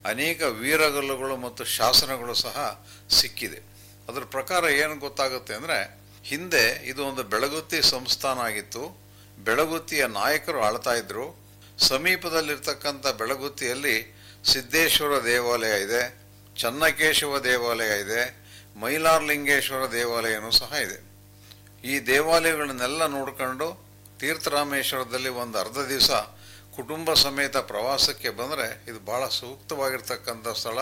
ಅನೇಕ ವೀರಗಲ್ಲುಗಳು ಮತ್ತು ಶಾಸನಗಳು ಸಹ ಸಿಕ್ಕಿದೆ ಅದರ ಪ್ರಕಾರ ಏನು ಗೊತ್ತಾಗುತ್ತೆ ಅಂದರೆ ಹಿಂದೆ ಇದು ಒಂದು ಬೆಳಗುತ್ತಿ ಸಂಸ್ಥಾನ ಆಗಿತ್ತು ಬೆಳಗುತ್ತಿಯ ನಾಯಕರು ಆಳ್ತಾ ಇದ್ರು ಸಮೀಪದಲ್ಲಿರ್ತಕ್ಕಂಥ ಬೆಳಗುತ್ತಿಯಲ್ಲಿ ಸಿದ್ದೇಶ್ವರ ದೇವಾಲಯ ಇದೆ ಚನ್ನಕೇಶವ ದೇವಾಲಯ ಇದೆ ಮೈಲಾರಲಿಂಗೇಶ್ವರ ದೇವಾಲಯನೂ ಸಹ ಇದೆ ಈ ದೇವಾಲಯಗಳನ್ನೆಲ್ಲ ನೋಡ್ಕೊಂಡು ತೀರ್ಥರಾಮೇಶ್ವರದಲ್ಲಿ ಒಂದು ಅರ್ಧ ದಿವಸ ಕುಟುಂಬ ಸಮೇತ ಪ್ರವಾಸಕ್ಕೆ ಬಂದರೆ ಇದು ಬಹಳ ಸೂಕ್ತವಾಗಿರ್ತಕ್ಕಂಥ ಸ್ಥಳ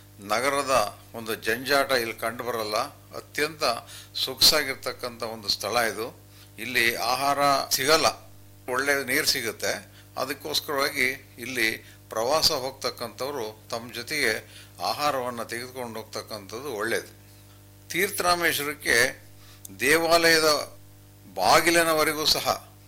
ನಗರದ ಒಂದು ಜಂಜಾಟ ಇಲ್ಲಿ ಕಂಡು ಬರಲ್ಲ ಅತ್ಯಂತ ಸೊಗಸಾಗಿರ್ತಕ್ಕಂಥ ಒಂದು ಸ್ಥಳ ಇದು ಇಲ್ಲಿ ಆಹಾರ ಸಿಗಲ್ಲ ಒಳ್ಳೆ ನೀರು ಸಿಗುತ್ತೆ ಅದಕ್ಕೋಸ್ಕರವಾಗಿ ಇಲ್ಲಿ ಪ್ರವಾಸ ಹೋಗ್ತಕ್ಕಂಥವ್ರು ತಮ್ಮ ಜೊತೆಗೆ ಆಹಾರವನ್ನು ತೆಗೆದುಕೊಂಡು ಹೋಗ್ತಕ್ಕಂಥದ್ದು ಒಳ್ಳೆಯದು ತೀರ್ಥರಾಮೇಶ್ವರಕ್ಕೆ ದೇವಾಲಯದ ಬಾಗಿಲಿನವರೆಗೂ ಸಹ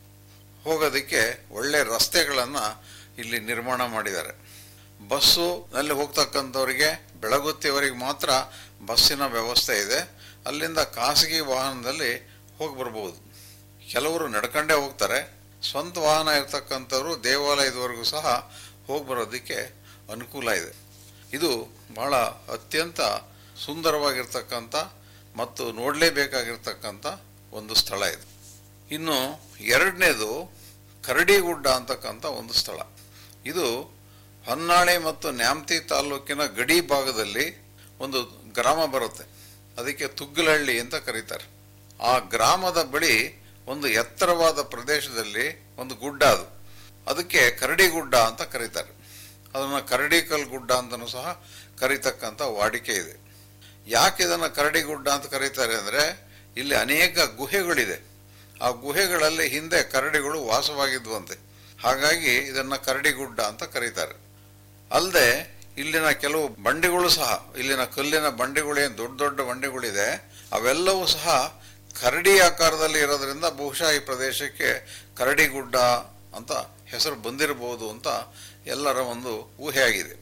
ಹೋಗೋದಕ್ಕೆ ಒಳ್ಳೆ ರಸ್ತೆಗಳನ್ನು ಇಲ್ಲಿ ನಿರ್ಮಾಣ ಮಾಡಿದ್ದಾರೆ ಬಸ್ಸು ನಲ್ಲಿ ಹೋಗ್ತಕ್ಕಂಥವ್ರಿಗೆ ಬೆಳಗುತ್ತಿಯವರೆಗೆ ಮಾತ್ರ ಬಸ್ಸಿನ ವ್ಯವಸ್ಥೆ ಇದೆ ಅಲ್ಲಿಂದ ಖಾಸಗಿ ವಾಹನದಲ್ಲಿ ಹೋಗಿ ಬರ್ಬೋದು ಕೆಲವರು ನಡ್ಕೊಂಡೇ ಹೋಗ್ತಾರೆ ಸ್ವಂತ ವಾಹನ ಇರ್ತಕ್ಕಂಥವ್ರು ದೇವಾಲಯದವರೆಗೂ ಸಹ ಹೋಗಿ ಬರೋದಕ್ಕೆ ಅನುಕೂಲ ಇದೆ ಇದು ಬಹಳ ಅತ್ಯಂತ ಸುಂದರವಾಗಿರ್ತಕ್ಕಂಥ ಮತ್ತು ನೋಡಲೇಬೇಕಾಗಿರ್ತಕ್ಕಂಥ ಒಂದು ಸ್ಥಳ ಇದು ಇನ್ನು ಎರಡನೇದು ಕರಡಿಗುಡ್ಡ ಅಂತಕ್ಕಂಥ ಒಂದು ಸ್ಥಳ ಇದು ಹೊನ್ನಾಳಿ ಮತ್ತು ನ್ಯಾಮತಿ ತಾಲೂಕಿನ ಗಡಿ ಭಾಗದಲ್ಲಿ ಒಂದು ಗ್ರಾಮ ಬರುತ್ತೆ ಅದಕ್ಕೆ ತುಗ್ಗಲಹಳ್ಳಿ ಅಂತ ಕರೀತಾರೆ ಆ ಗ್ರಾಮದ ಬಳಿ ಒಂದು ಎತ್ತರವಾದ ಪ್ರದೇಶದಲ್ಲಿ ಒಂದು ಗುಡ್ಡ ಅದು ಅದಕ್ಕೆ ಕರಡಿಗುಡ್ಡ ಅಂತ ಕರೀತಾರೆ ಅದನ್ನು ಕರಡಿಕಲ್ ಗುಡ್ಡ ಅಂತಲೂ ಸಹ ಕರೀತಕ್ಕಂಥ ವಾಡಿಕೆ ಇದೆ ಯಾಕೆ ಇದನ್ನು ಕರಡಿಗುಡ್ಡ ಅಂತ ಕರೀತಾರೆ ಅಂದರೆ ಇಲ್ಲಿ ಅನೇಕ ಗುಹೆಗಳಿದೆ ಆ ಗುಹೆಗಳಲ್ಲಿ ಹಿಂದೆ ಕರಡಿಗಳು ವಾಸವಾಗಿದ್ವಂತೆ ಹಾಗಾಗಿ ಇದನ್ನು ಕರಡಿಗುಡ್ಡ ಅಂತ ಕರೀತಾರೆ ಅಲ್ಲದೆ ಇಲ್ಲಿನ ಕೆಲವು ಬಂಡೆಗಳು ಸಹ ಇಲ್ಲಿನ ಕಲ್ಲಿನ ಬಂಡೆಗಳೇನು ದೊಡ್ಡ ದೊಡ್ಡ ಬಂಡೆಗಳಿದೆ ಅವೆಲ್ಲವೂ ಸಹ ಕರಡಿ ಆಕಾರದಲ್ಲಿ ಇರೋದ್ರಿಂದ ಬಹುಶಃ ಈ ಪ್ರದೇಶಕ್ಕೆ ಕರಡಿಗುಡ್ಡ ಅಂತ ಹೆಸರು ಬಂದಿರಬಹುದು ಅಂತ ಎಲ್ಲರ ಒಂದು ಊಹೆ ಆಗಿದೆ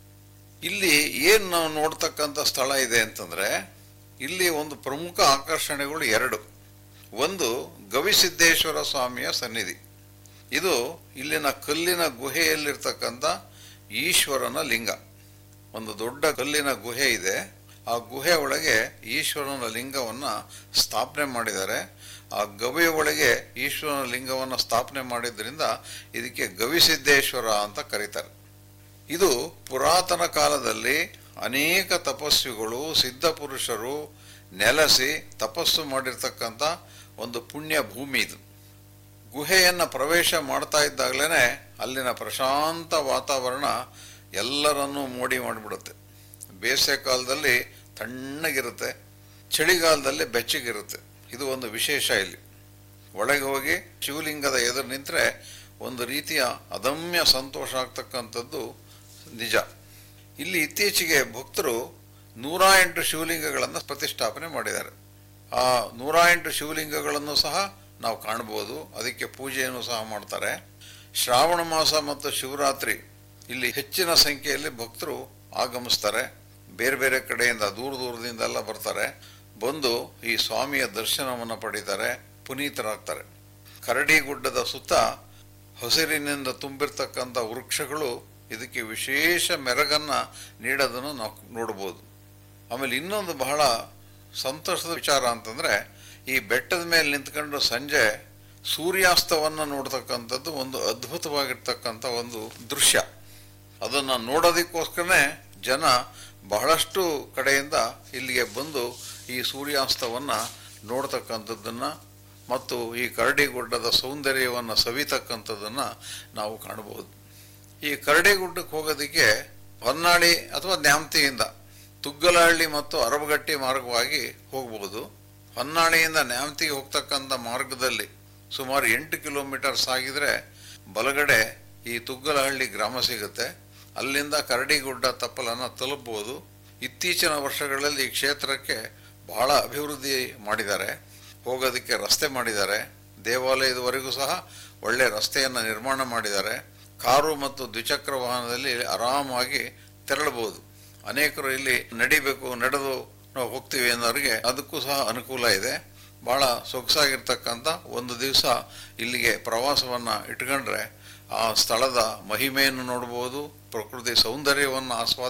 ಇಲ್ಲಿ ಏನು ನಾವು ನೋಡ್ತಕ್ಕಂಥ ಸ್ಥಳ ಇದೆ ಅಂತಂದ್ರೆ ಇಲ್ಲಿ ಒಂದು ಪ್ರಮುಖ ಆಕರ್ಷಣೆಗಳು ಎರಡು ಒಂದು ಗವಿಸಿದ್ದೇಶ್ವರ ಸ್ವಾಮಿಯ ಸನ್ನಿಧಿ ಇದು ಇಲ್ಲಿನ ಕಲ್ಲಿನ ಗುಹೆಯಲ್ಲಿರ್ತಕ್ಕಂಥ ಈಶ್ವರನ ಲಿಂಗ ಒಂದು ದೊಡ್ಡ ಕಲ್ಲಿನ ಗುಹೆ ಇದೆ ಆ ಗುಹೆ ಒಳಗೆ ಈಶ್ವರನ ಲಿಂಗವನ್ನ ಸ್ಥಾಪನೆ ಮಾಡಿದ್ದಾರೆ ಆ ಗವಿಯ ಒಳಗೆ ಈಶ್ವರನ ಲಿಂಗವನ್ನು ಸ್ಥಾಪನೆ ಮಾಡಿದ್ರಿಂದ ಇದಕ್ಕೆ ಗವಿಸಿದ್ದೇಶ್ವರ ಅಂತ ಕರೀತಾರೆ ಇದು ಪುರಾತನ ಕಾಲದಲ್ಲಿ ಅನೇಕ ತಪಸ್ವಿಗಳು ಸಿದ್ಧ ಪುರುಷರು ನೆಲೆಸಿ ತಪಸ್ಸು ಮಾಡಿರ್ತಕ್ಕಂಥ ಒಂದು ಪುಣ್ಯ ಭೂಮಿ ಇದು ಗುಹೆಯನ್ನು ಪ್ರವೇಶ ಮಾಡ್ತಾ ಇದ್ದಾಗಲೇ ಅಲ್ಲಿನ ಪ್ರಶಾಂತ ವಾತಾವರಣ ಎಲ್ಲರನ್ನೂ ಮೋಡಿ ಮಾಡಿಬಿಡುತ್ತೆ ಬೇಸಿಗೆ ಕಾಲದಲ್ಲಿ ತಣ್ಣಗಿರುತ್ತೆ ಚಳಿಗಾಲದಲ್ಲಿ ಬೆಚ್ಚಗಿರುತ್ತೆ ಇದು ಒಂದು ವಿಶೇಷ ಇಲ್ಲಿ ಒಳಗೆ ಹೋಗಿ ಶಿವಲಿಂಗದ ಎದುರು ನಿಂತರೆ ಒಂದು ರೀತಿಯ ಅದಮ್ಯ ಸಂತೋಷ ಆಗ್ತಕ್ಕಂಥದ್ದು ನಿಜ ಇಲ್ಲಿ ಇತ್ತೀಚೆಗೆ ಭಕ್ತರು ನೂರ ಎಂಟು ಶಿವಲಿಂಗಗಳನ್ನು ಪ್ರತಿಷ್ಠಾಪನೆ ಮಾಡಿದ್ದಾರೆ ಆ ನೂರ ಎಂಟು ಶಿವಲಿಂಗಗಳನ್ನು ಸಹ ನಾವು ಕಾಣ್ಬೋದು ಅದಕ್ಕೆ ಪೂಜೆಯನ್ನು ಸಹ ಮಾಡ್ತಾರೆ ಶ್ರಾವಣ ಮಾಸ ಮತ್ತು ಶಿವರಾತ್ರಿ ಇಲ್ಲಿ ಹೆಚ್ಚಿನ ಸಂಖ್ಯೆಯಲ್ಲಿ ಭಕ್ತರು ಆಗಮಿಸ್ತಾರೆ ಬೇರೆ ಬೇರೆ ಕಡೆಯಿಂದ ದೂರ ದೂರದಿಂದೆಲ್ಲ ಬರ್ತಾರೆ ಬಂದು ಈ ಸ್ವಾಮಿಯ ದರ್ಶನವನ್ನು ಪಡೀತಾರೆ ಪುನೀತರಾಗ್ತಾರೆ ಕರಡಿ ಗುಡ್ಡದ ಸುತ್ತ ಹಸಿರಿನಿಂದ ತುಂಬಿರ್ತಕ್ಕಂಥ ವೃಕ್ಷಗಳು ಇದಕ್ಕೆ ವಿಶೇಷ ಮೆರಗನ್ನ ನೀಡೋದನ್ನು ನಾವು ನೋಡ್ಬೋದು ಆಮೇಲೆ ಇನ್ನೊಂದು ಬಹಳ ಸಂತೋಷದ ವಿಚಾರ ಅಂತಂದ್ರೆ ಈ ಬೆಟ್ಟದ ಮೇಲೆ ನಿಂತ್ಕೊಂಡು ಸಂಜೆ ಸೂರ್ಯಾಸ್ತವನ್ನು ನೋಡ್ತಕ್ಕಂಥದ್ದು ಒಂದು ಅದ್ಭುತವಾಗಿರ್ತಕ್ಕಂಥ ಒಂದು ದೃಶ್ಯ ಅದನ್ನು ನೋಡೋದಕ್ಕೋಸ್ಕರನೇ ಜನ ಬಹಳಷ್ಟು ಕಡೆಯಿಂದ ಇಲ್ಲಿಗೆ ಬಂದು ಈ ಸೂರ್ಯಾಸ್ತವನ್ನು ನೋಡ್ತಕ್ಕಂಥದ್ದನ್ನು ಮತ್ತು ಈ ಕರಡಿಗುಡ್ಡದ ಸೌಂದರ್ಯವನ್ನು ಸವಿತಕ್ಕಂಥದ್ದನ್ನು ನಾವು ಕಾಣಬಹುದು ಈ ಕರಡಿಗುಡ್ಡಕ್ಕೆ ಹೋಗೋದಕ್ಕೆ ಹೊನ್ನಾಳಿ ಅಥವಾ ನ್ಯಾಮತಿಯಿಂದ ತುಗ್ಗಲಹಳ್ಳಿ ಮತ್ತು ಅರಬಗಟ್ಟಿ ಮಾರ್ಗವಾಗಿ ಹೋಗ್ಬೋದು ಹೊನ್ನಾಳಿಯಿಂದ ನ್ಯಾಮತಿಗೆ ಹೋಗ್ತಕ್ಕಂಥ ಮಾರ್ಗದಲ್ಲಿ ಸುಮಾರು ಎಂಟು ಕಿಲೋಮೀಟರ್ ಸಾಗಿದ್ರೆ ಬಲಗಡೆ ಈ ತುಗ್ಗಲಹಳ್ಳಿ ಗ್ರಾಮ ಸಿಗುತ್ತೆ ಅಲ್ಲಿಂದ ಕರಡಿಗುಡ್ಡ ತಪ್ಪಲನ್ನು ತಲುಪಬಹುದು ಇತ್ತೀಚಿನ ವರ್ಷಗಳಲ್ಲಿ ಈ ಕ್ಷೇತ್ರಕ್ಕೆ ಬಹಳ ಅಭಿವೃದ್ಧಿ ಮಾಡಿದ್ದಾರೆ ಹೋಗೋದಕ್ಕೆ ರಸ್ತೆ ಮಾಡಿದ್ದಾರೆ ದೇವಾಲಯದವರೆಗೂ ಸಹ ಒಳ್ಳೆ ರಸ್ತೆಯನ್ನು ನಿರ್ಮಾಣ ಮಾಡಿದ್ದಾರೆ ಕಾರು ಮತ್ತು ದ್ವಿಚಕ್ರ ವಾಹನದಲ್ಲಿ ಆರಾಮಾಗಿ ತೆರಳಬಹುದು ಅನೇಕರು ಇಲ್ಲಿ ನಡಿಬೇಕು ನಡೆದು ನಾವು ಹೋಗ್ತೀವಿ ಅನ್ನೋರಿಗೆ ಅದಕ್ಕೂ ಸಹ ಅನುಕೂಲ ಇದೆ ಬಹಳ ಸೊಗಸಾಗಿರ್ತಕ್ಕಂಥ ಒಂದು ದಿವಸ ಇಲ್ಲಿಗೆ ಪ್ರವಾಸವನ್ನು ಇಟ್ಕೊಂಡ್ರೆ ಆ ಸ್ಥಳದ ಮಹಿಮೆಯನ್ನು ನೋಡಬಹುದು ಪ್ರಕೃತಿ ಸೌಂದರ್ಯವನ್ನು ಆಸ್ವಾದ